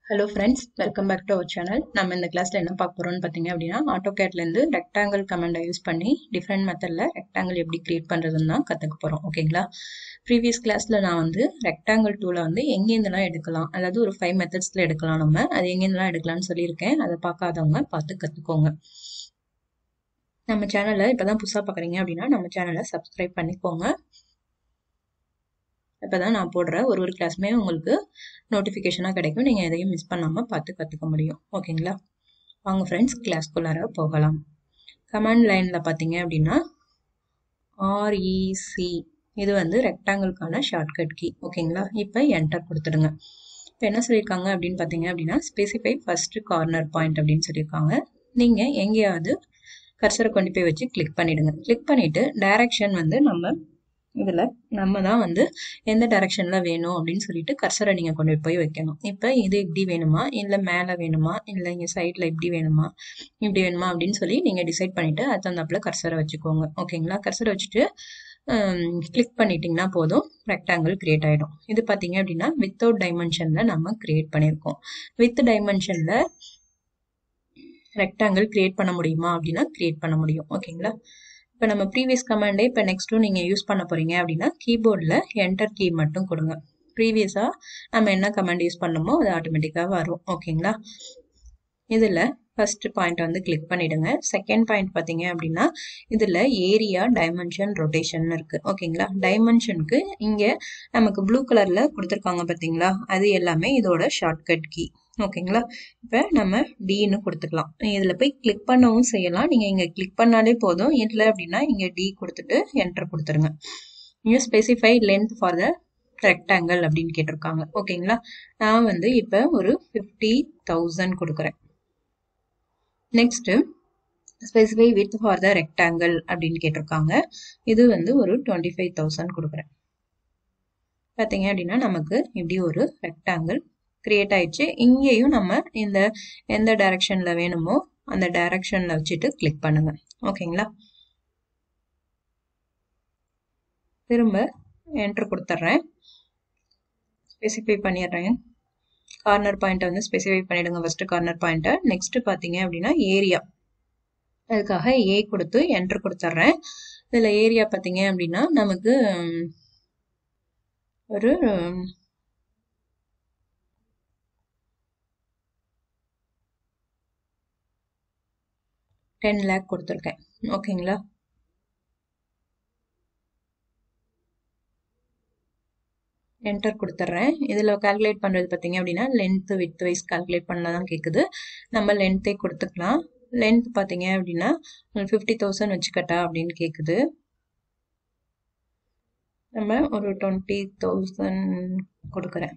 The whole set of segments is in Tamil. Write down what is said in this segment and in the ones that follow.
hello friends welcome back to our channel நம்ம இந்த கிளாஸில் என்ன பார்க்க போகிறோம்னு பார்த்தீங்க அப்படின்னா ஆட்டோகேட்லேருந்து ரெக்டாங்கிள் கமெண்டை யூஸ் பண்ணி டிஃப்ரெண்ட் மெத்தடில் ரெக்டாங்கிள் எப்படி கிரியேட் பண்ணுறதுன்னு தான் கற்றுக்க போகிறோம் ஓகேங்களா ப்ரீவியஸ் கிளாஸில் நான் வந்து ரெக்டாங்கிள் டூவில் வந்து எங்கேருந்துலாம் எடுக்கலாம் அதாவது ஒரு ஃபைவ் மெத்தட்ஸில் எடுக்கலாம் நம்ம அது எங்கேருந்துலாம் எடுக்கலாம்னு சொல்லியிருக்கேன் அதை பார்க்காதவங்க பார்த்து கற்றுக்கோங்க நம்ம சேனலை இப்போ தான் புதுசாக பார்க்குறீங்க அப்படின்னா நம்ம சேனலை சப்ஸ்கிரைப் பண்ணிக்கோங்க இப்போ தான் நான் போடுற ஒரு ஒரு கிளாஸுமே உங்களுக்கு நோட்டிஃபிகேஷனாக கிடைக்கும் நீங்கள் எதையும் மிஸ் பண்ணாமல் பார்த்து கற்றுக்க முடியும் ஓகேங்களா வாங்க ஃப்ரெண்ட்ஸ் கிளாஸ்க்குள்ளார போகலாம் கமாண்ட் லைனில் பார்த்தீங்க அப்படின்னா ஆர்இசி இது வந்து ரெக்டாங்கிள்கான ஷார்ட்கட் கீ ஓகேங்களா இப்போ என்டர் கொடுத்துடுங்க இப்போ என்ன சொல்லியிருக்காங்க அப்படின்னு பார்த்தீங்க அப்படின்னா ஸ்பெசிஃபை ஃபர்ஸ்ட் கார்னர் பாயிண்ட் அப்படின்னு சொல்லியிருக்காங்க நீங்கள் எங்கேயாவது கர்சரை கொண்டு போய் வச்சு கிளிக் பண்ணிவிடுங்க கிளிக் பண்ணிவிட்டு டைரக்ஷன் வந்து நம்ம இதில் நம்ம தான் வந்து எந்த டைரக்ஷனில் வேணும் அப்படின்னு சொல்லிட்டு கர்சரை நீங்கள் கொண்டு போய் வைக்கணும் இப்போ இது இப்படி வேணுமா இல்லை மேலே வேணுமா இல்லை இங்கே சைடில் இப்படி வேணுமா இப்படி வேணுமா அப்படின்னு சொல்லி நீங்கள் டிசைட் பண்ணிவிட்டு அது தந்தாப்பில் கர்சரை வச்சுக்கோங்க ஓகேங்களா கர்சரை வச்சுட்டு கிளிக் பண்ணிட்டீங்கன்னா போதும் ரெக்டாங்கிள் கிரியேட் ஆகிடும் இது பார்த்தீங்க அப்படின்னா வித்தவுட் டைமென்ஷனில் நம்ம கிரியேட் பண்ணியிருக்கோம் வித் டைமென்ஷனில் ரெக்டாங்கிள் கிரியேட் பண்ண முடியுமா அப்படின்னா கிரியேட் பண்ண முடியும் ஓகேங்களா இப்போ நம்ம ப்ரீவியஸ் கமாண்டே இப்போ நெக்ஸ்ட்டும் நீங்கள் யூஸ் பண்ண போகிறீங்க அப்படின்னா கீபோர்டில் என்டர் கீ மட்டும் கொடுங்க ப்ரீவியஸாக நம்ம என்ன கமாண்ட் யூஸ் பண்ணமோ அது ஆட்டோமேட்டிக்காக வரும் ஓகேங்களா இதில் ஃபஸ்ட்டு பாயிண்ட் வந்து கிளிக் பண்ணிவிடுங்க செகண்ட் பாயிண்ட் பார்த்தீங்க அப்படின்னா இதில் ஏரியா டைமென்ஷன் ரொட்டேஷன் இருக்குது ஓகேங்களா டைமென்ஷனுக்கு இங்கே நமக்கு ப்ளூ கலரில் கொடுத்துருக்காங்க பார்த்தீங்களா அது எல்லாமே இதோட ஷார்ட்கட் கீ ஓகேங்களா இப்போ நம்ம டின்னு கொடுத்துக்கலாம் இதில் போய் கிளிக் பண்ணவும் செய்யலாம் நீங்கள் இங்கே கிளிக் பண்ணாலே போதும் இல்லை அப்படின்னா இங்கே டி கொடுத்துட்டு என்டர் கொடுத்துருங்க new specify length for the rectangle அப்படின்னு கேட்டிருக்காங்க ஓகேங்களா நான் வந்து இப்போ ஒரு ஃபிஃப்டி தௌசண்ட் கொடுக்குறேன் next specify width for the rectangle அப்படின்னு கேட்டிருக்காங்க இது வந்து ஒரு டுவெண்ட்டி ஃபைவ் தௌசண்ட் கொடுக்குறேன் பார்த்தீங்க அப்படின்னா நமக்கு இப்படி ஒரு ரெக்டாங்கிள் கிரியேட் ஆயிடுச்சு இங்கேயும் நம்ம இந்த எந்த டைரக்ஷனில் வேணுமோ அந்த டைரக்ஷனில் வச்சுட்டு கிளிக் பண்ணுங்க ஓகேங்களா திரும்ப என்ட்ரு கொடுத்துட்றேன் ஸ்பெசிஃபை பண்ணிடுறேன் கார்னர் பாயிண்ட்டை வந்து ஸ்பெசிஃபை பண்ணிடுங்க ஃபஸ்ட்டு கார்னர் பாயிண்ட்டை நெக்ஸ்ட்டு பார்த்தீங்க அப்படின்னா ஏரியா அதுக்காக ஏ கொடுத்து என்ட்ரு கொடுத்துட்றேன் இதில் ஏரியா பார்த்தீங்க அப்படின்னா நமக்கு ஒரு டென் லேக் கொடுத்துருக்கேன் ஓகேங்களா என்டர் கொடுத்துட்றேன் இதில் கால்குலேட் பண்ணுறது பார்த்தீங்க அப்படின்னா லென்த்து வித் வைஸ் கால்குலேட் பண்ண தான் கேட்குது நம்ம லென்த்தே கொடுத்துக்கலாம் லென்த் பார்த்தீங்க அப்படின்னா ஃபிஃப்டி தௌசண்ட் வச்சுக்கட்டா அப்படின்னு கேட்குது நம்ம ஒரு டுவெண்ட்டி தௌசண்ட் கொடுக்குறேன்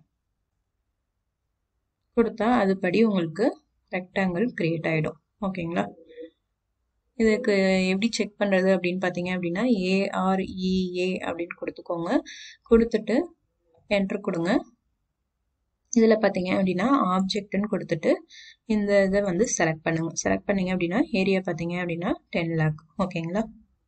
கொடுத்தா அதுபடி உங்களுக்கு ரெக்டாங்கிள் க்ரியேட் ஆகிடும் ஓகேங்களா இதுக்கு எப்படி செக் பண்ணுறது அப்படின்னு பார்த்தீங்க அப்படின்னா ஏஆர்இஏ அப்படின்னு கொடுத்துக்கோங்க கொடுத்துட்டு என்ட்ரு கொடுங்க இதில் பார்த்தீங்க அப்படின்னா ஆப்ஜெக்ட்னு கொடுத்துட்டு இந்த இதை வந்து செலக்ட் பண்ணுங்க செலக்ட் பண்ணீங்க அப்படின்னா ஏரியா பார்த்தீங்க அப்படின்னா டென் லேக் ஓகேங்களா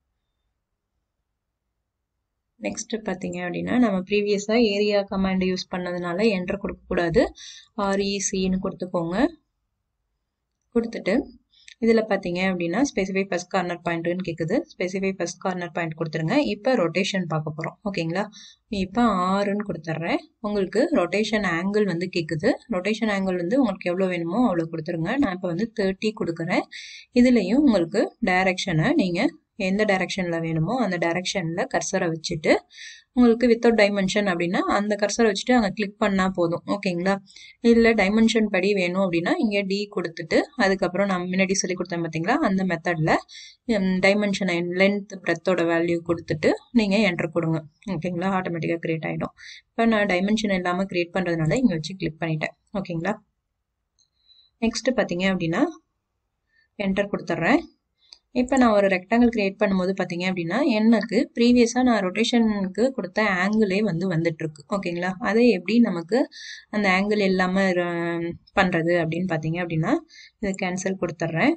நெக்ஸ்ட் பார்த்தீங்க அப்படின்னா நம்ம ப்ரீவியஸாக ஏரியா கமாண்ட் யூஸ் பண்ணதுனால என்ட்ரு கொடுக்கக்கூடாது ஆர்இசின்னு கொடுத்துக்கோங்க கொடுத்துட்டு இதில் பார்த்தீங்க அப்படின்னா ஸ்பெசிஃபை ஃபஸ்ட் கார்னர் பாயிண்ட்டுன்னு கேட்குது ஸ்பெசிஃபை ஃபஸ்ட் கார்னர் பாயிண்ட் கொடுத்துருங்க இப்போ ரொட்டேஷன் பார்க்க போகிறோம் ஓகேங்களா இப்போ ஆறுன்னு கொடுத்துட்றேன் உங்களுக்கு ரொட்டேஷன் ஆங்கிள் வந்து கேட்குது ரொட்டேஷன் ஆங்கிள் வந்து உங்களுக்கு எவ்வளோ வேணுமோ அவ்வளோ கொடுத்துருங்க நான் இப்போ வந்து தேர்ட்டி கொடுக்குறேன் இதுலேயும் உங்களுக்கு டைரக்ஷனை நீங்கள் எந்த டைரக்ஷனில் வேணுமோ அந்த டைரக்ஷனில் கர்சரை வச்சுட்டு உங்களுக்கு வித்தவுட் டைமென்ஷன் அப்படின்னா அந்த கர்சரை வச்சுட்டு அங்கே கிளிக் பண்ணால் போதும் ஓகேங்களா இல்லை டைமென்ஷன் படி வேணும் அப்படின்னா இங்கே டி கொடுத்துட்டு அதுக்கப்புறம் நான் முன்னாடி சொல்லி கொடுத்தேன் பார்த்தீங்களா அந்த மெத்தடில் டைமென்ஷனை லென்த் பிரெத்தோட வேல்யூ கொடுத்துட்டு நீங்கள் என்ட்ரு கொடுங்க ஓகேங்களா ஆட்டோமேட்டிக்காக க்ரியேட் ஆகிடும் இப்போ நான் டைமென்ஷன் இல்லாமல் க்ரியேட் பண்ணுறதுனால இங்கே வச்சு கிளிக் பண்ணிட்டேன் ஓகேங்களா நெக்ஸ்ட்டு பார்த்தீங்க அப்படின்னா என்டர் கொடுத்துட்றேன் இப்போ நான் ஒரு ரெக்டாங்கிள் கிரியேட் பண்ணும்போது பார்த்தீங்க அப்படின்னா எனக்கு ப்ரீவியஸாக நான் ரொட்டேஷனுக்கு கொடுத்த ஆங்கிளே வந்து வந்துட்டுருக்கு ஓகேங்களா அதை எப்படி நமக்கு அந்த ஆங்கிள் இல்லாமல் பண்ணுறது அப்படின்னு பார்த்தீங்க அப்படின்னா இதை கேன்சல் கொடுத்துட்றேன்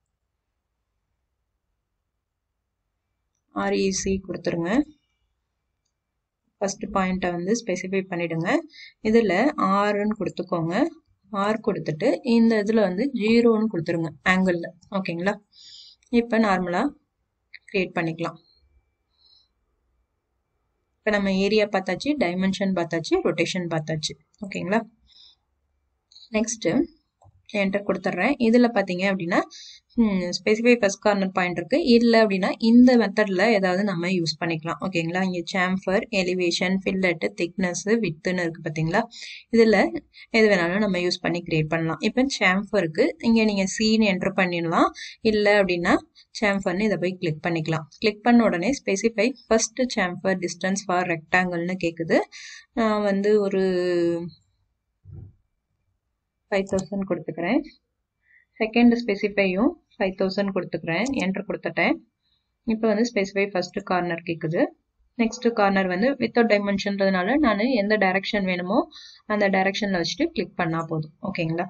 ஆர்இசி கொடுத்துருங்க ஃபஸ்ட்டு பாயிண்ட்டை வந்து ஸ்பெசிஃபை பண்ணிவிடுங்க இதில் ஆறுன்னு கொடுத்துக்கோங்க ஆர் கொடுத்துட்டு இந்த இதில் வந்து ஜீரோன்னு கொடுத்துருங்க ஆங்கிளில் ஓகேங்களா இப்போ நார்மலாக க்ரியேட் பண்ணிக்கலாம் இப்போ நம்ம ஏரியா பார்த்தாச்சு டைமென்ஷன் பார்த்தாச்சு ரொட்டேஷன் பார்த்தாச்சு ஓகேங்களா நெக்ஸ்ட்டு என்டர் கொடுத்துட்றேன் இதில் பார்த்தீங்க அப்படின்னா ஸ்பெசிஃபை ஃபஸ்ட் கார்னர் பாயிண்ட் இருக்கு இல்லை அப்படின்னா இந்த மெத்தடில் ஏதாவது நம்ம யூஸ் பண்ணிக்கலாம் ஓகேங்களா இங்கே சாம்ஃபர் எலிவேஷன் ஃபில்லட்டு திக்னஸ் வித்துன்னு இருக்குது பார்த்தீங்களா இதில் எது வேணாலும் நம்ம யூஸ் பண்ணி கிரியேட் பண்ணலாம் இப்போ சாம்ஃபருக்கு இங்கே நீங்கள் சீன் என்டர் பண்ணிடலாம் இல்லை அப்படின்னா சாம்ஃபர்னு இதை போய் கிளிக் பண்ணிக்கலாம் கிளிக் பண்ண உடனே specify first chamfer distance for ரெக்டாங்கிள்னு கேட்குது நான் வந்து ஒரு ஃபைவ் தௌசண்ட் கொடுத்துக்கிறேன் செகண்ட் ஸ்பெசிஃபையும் ஃபைவ் தௌசண்ட் கொடுத்துக்கிறேன் என்ட்ரு கொடுத்துட்டேன் இப்போ வந்து ஸ்பெசிஃபை ஃபர்ஸ்ட் கார்னர் கேட்குது நெக்ஸ்ட் கார்னர் வந்து வித்தவுட் டைமென்ஷன்றதுனால நான் எந்த டைரக்ஷன் வேணுமோ அந்த டைரக்ஷனில் வச்சுட்டு கிளிக் பண்ணால் போதும் ஓகேங்களா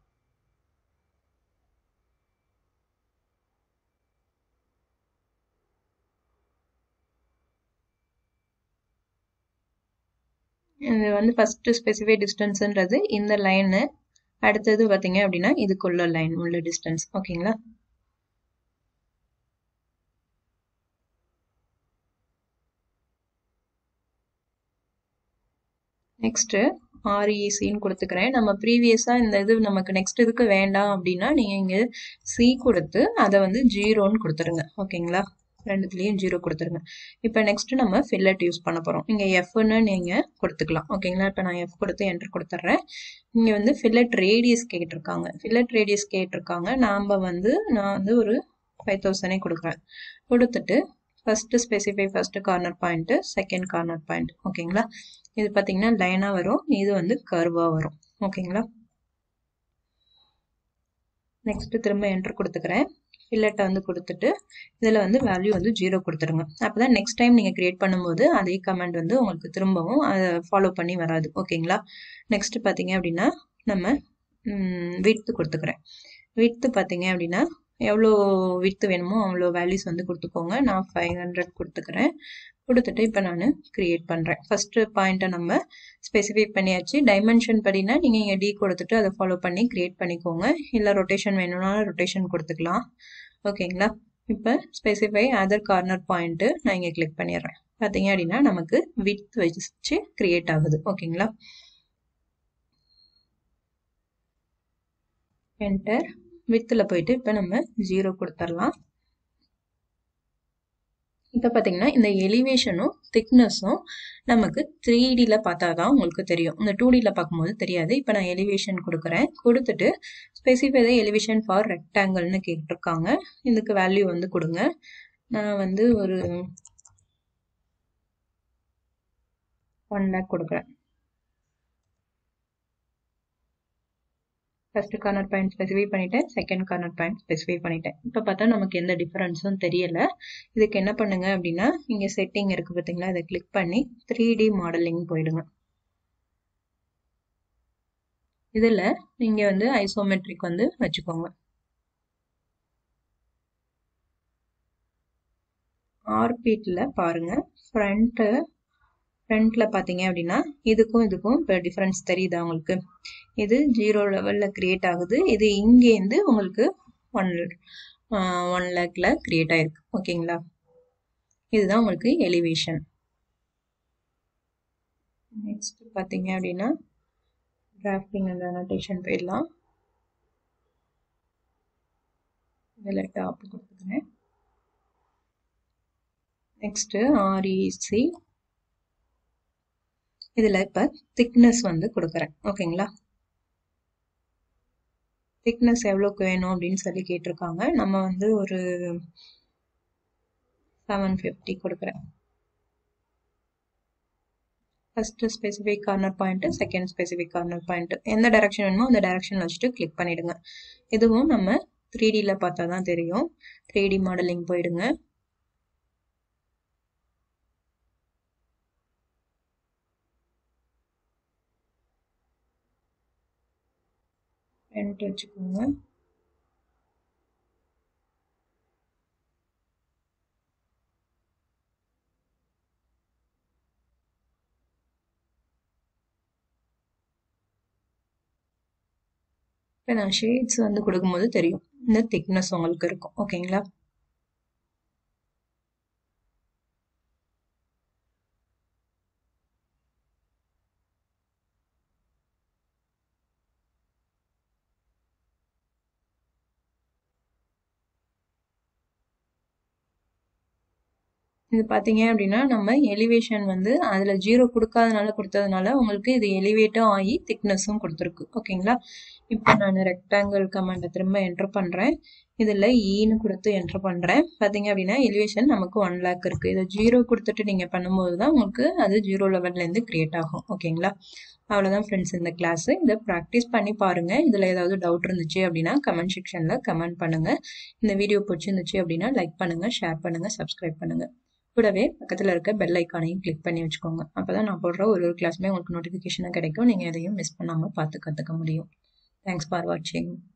இது வந்து ஃபர்ஸ்ட் ஸ்பெசிஃபை டிஸ்டன்ஸ்ன்றது இந்த லைனு அடுத்தது பார்த்தீங்க அப்படின்னா இதுக்குள்ள லைன் உள்ள டிஸ்டன்ஸ் ஓகேங்களா நெக்ஸ்ட்டு ஆர்இசின்னு கொடுத்துக்கிறேன் நம்ம ப்ரீவியஸாக இந்த இது நமக்கு நெக்ஸ்ட் இதுக்கு வேண்டாம் அப்படின்னா நீங்கள் இங்கே சி கொடுத்து அதை வந்து ஜீரோன்னு கொடுத்துருங்க ஓகேங்களா ரெண்டுத்துலேயும் ஜீரோ கொடுத்துருங்க இப்போ நெக்ஸ்ட் நம்ம ஃபில்லட் யூஸ் பண்ண போகிறோம் இங்கே எஃப்னு நீங்கள் கொடுத்துக்கலாம் ஓகேங்களா இப்போ நான் எஃப் கொடுத்து என்ட்ரு கொடுத்துட்றேன் இங்கே வந்து ஃபில்லட் ரேடியஸ் கேட்டிருக்காங்க ஃபில்லட் ரேடியஸ் கேட்டிருக்காங்க நாம் வந்து நான் வந்து ஒரு ஃபைவ் தௌசண்டே கொடுக்குறேன் கொடுத்துட்டு first specify first corner point second corner point ஓகேங்களா இது பார்த்தீங்கன்னா லைனாக வரும் இது வந்து கர்வாக வரும் ஓகேங்களா நெக்ஸ்ட்டு திரும்ப என்ட்ரு கொடுத்துக்கிறேன் ஃபில்லட்டை வந்து கொடுத்துட்டு இதில் வந்து வேல்யூ வந்து ஜீரோ கொடுத்துருங்க அப்போ தான் நெக்ஸ்ட் டைம் நீங்கள் க்ரியேட் பண்ணும்போது அதே கமெண்ட் வந்து உங்களுக்கு திரும்பவும் அதை ஃபாலோ பண்ணி வராது ஓகேங்களா நெக்ஸ்ட்டு பார்த்தீங்க அப்படின்னா நம்ம விட்த்து கொடுத்துக்கிறேன் விட்த்து பார்த்தீங்க அப்படின்னா எவ்வளோ விட்த்து வேணுமோ அவ்வளோ வேல்யூஸ் வந்து கொடுத்துக்கோங்க நான் ஃபைவ் ஹண்ட்ரட் கொடுத்துக்கிறேன் கொடுத்துட்டு இப்போ நான் க்ரியேட் பண்ணுறேன் ஃபஸ்ட்டு பாயிண்ட்டை நம்ம ஸ்பெசிஃபை பண்ணியாச்சு டைமென்ஷன் படினா நீங்கள் இங்கே டி கொடுத்துட்டு அதை ஃபாலோ பண்ணி க்ரியேட் பண்ணிக்கோங்க இல்லை ரொட்டேஷன் வேணும்னா ரொட்டேஷன் கொடுத்துக்கலாம் ஓகேங்களா இப்போ ஸ்பெசிஃபை அதர் கார்னர் பாயிண்ட்டு நான் இங்கே கிளிக் பண்ணிடுறேன் பார்த்தீங்க அப்படின்னா நமக்கு வித் வச்சு க்ரியேட் ஆகுது ஓகேங்களா என்டர் வித்தில் போயிட்டு இப்போ நம்ம ஜீரோ கொடுத்துடலாம் இப்போ பார்த்தீங்கன்னா இந்த எலிவேஷனும் திக்னஸும் நமக்கு த்ரீ டியில் பார்த்தா தான் உங்களுக்கு தெரியும் இந்த டூ டியில் பார்க்கும்போது தெரியாது இப்போ நான் எலிவேஷன் கொடுக்குறேன் கொடுத்துட்டு ஸ்பெசிஃபை எலிவேஷன் ஃபார் ரெக்டாங்கிள்னு கேட்டிருக்காங்க இதுக்கு வேல்யூ வந்து கொடுங்க நான் வந்து ஒரு ஒன் லேக் கொடுக்குறேன் ஃபர்ஸ்ட் கார்னர் பாயிண்ட் ஸ்பெசிஃபை பண்ணிட்டேன் செகண்ட் கார்னர் பாயிண்ட் ஸ்பெசிஃபை பண்ணிட்டேன் இப்போ பார்த்தா நமக்கு எந்த டிஃபரன்ஸும் தெரியல இதுக்கு என்ன பண்ணுங்க அப்படின்னா இங்கே செட்டிங் இருக்கு பார்த்தீங்களா இதை கிளிக் பண்ணி த்ரீ டி மாடலிங் போயிடுங்க இதில் நீங்கள் வந்து ஐசோமெட்ரிக் வந்து வச்சுக்கோங்க ஆர்பிட்டில் பாருங்க ஃப்ரண்ட்டு ஃப்ரண்ட்டில் பார்த்தீங்க அப்படின்னா இதுக்கும் இதுக்கும் இப்போ டிஃப்ரென்ஸ் தெரியுதா உங்களுக்கு இது ஜீரோ லெவலில் க்ரியேட் ஆகுது இது இங்கேருந்து உங்களுக்கு ஒன் ஒன் லேக்கில் க்ரியேட் ஆயிருக்கு ஓகேங்களா இதுதான் உங்களுக்கு எலிவேஷன் நெக்ஸ்ட் பார்த்தீங்க அப்படின்னா டிராஃப்டிங் அண்ட் அனோட்டேஷன் போயிடலாம் இதில் டாப் கொடுத்துக்கிறேன் நெக்ஸ்ட்டு ஆர்இசி இதில் இப்போ திக்னஸ் வந்து கொடுக்குறேன் ஓகேங்களா திக்னஸ் எவ்வளோக்கு வேணும் அப்படின்னு சொல்லி கேட்டிருக்காங்க நம்ம வந்து ஒரு செவன் ஃபிஃப்டி கொடுக்குறேன் first specific corner point second specific corner point எந்த டைரக்ஷன் வேணுமோ அந்த டைரக்ஷன் வச்சுட்டு கிளிக் பண்ணிவிடுங்க இதுவும் நம்ம த்ரீ டியில் பார்த்தா தான் தெரியும் த்ரீ டி மாடலிங் போயிடுங்க என்ட்ரு வச்சுக்கோங்க இப்போ நான் ஷேட்ஸ் வந்து கொடுக்கும்போது தெரியும் இந்த திக்னஸ் உங்களுக்கு இருக்கும் ஓகேங்களா இது பார்த்தீங்க அப்படின்னா நம்ம எலிவேஷன் வந்து அதில் ஜீரோ கொடுக்காதனால கொடுத்ததுனால உங்களுக்கு இது எலிவேட்டும் ஆகி திக்னஸும் கொடுத்துருக்கு ஓகேங்களா இப்போ நான் ரெக்டாங்கிள் கமெண்டை திரும்ப என்டர் பண்ணுறேன் இதில் ஈன்னு கொடுத்து என்டர் பண்ணுறேன் பார்த்தீங்க அப்படின்னா எலிவேஷன் நமக்கு ஒன் லேக் இருக்குது இதை ஜீரோ கொடுத்துட்டு நீங்கள் பண்ணும்போது தான் உங்களுக்கு அது ஜீரோ லெவல்லேருந்து க்ரியேட் ஆகும் ஓகேங்களா அவ்வளோதான் ஃப்ரெண்ட்ஸ் இந்த கிளாஸு இதை ப்ராக்டிஸ் பண்ணி பாருங்கள் இதில் ஏதாவது டவுட் இருந்துச்சு அப்படின்னா கமெண்ட் செக்ஷனில் கமெண்ட் பண்ணுங்கள் இந்த வீடியோ பிடிச்சிருந்துச்சு அப்படின்னா லைக் பண்ணுங்கள் ஷேர் பண்ணுங்கள் சப்ஸ்கிரைப் பண்ணுங்கள் கூடவே பக்கத்தில் இருக்க பெல் ஐக்கானையும் கிளிக் பண்ணி வச்சுக்கோங்க அப்போ தான் நான் போடுற ஒரு ஒரு கிளாஸுமே உங்களுக்கு நோட்டிஃபிகேஷனாக கிடைக்கும் நீங்கள் எதையும் மிஸ் பண்ணாமல் பார்த்து கற்றுக்க முடியும் தேங்க்ஸ் ஃபார் வாட்சிங்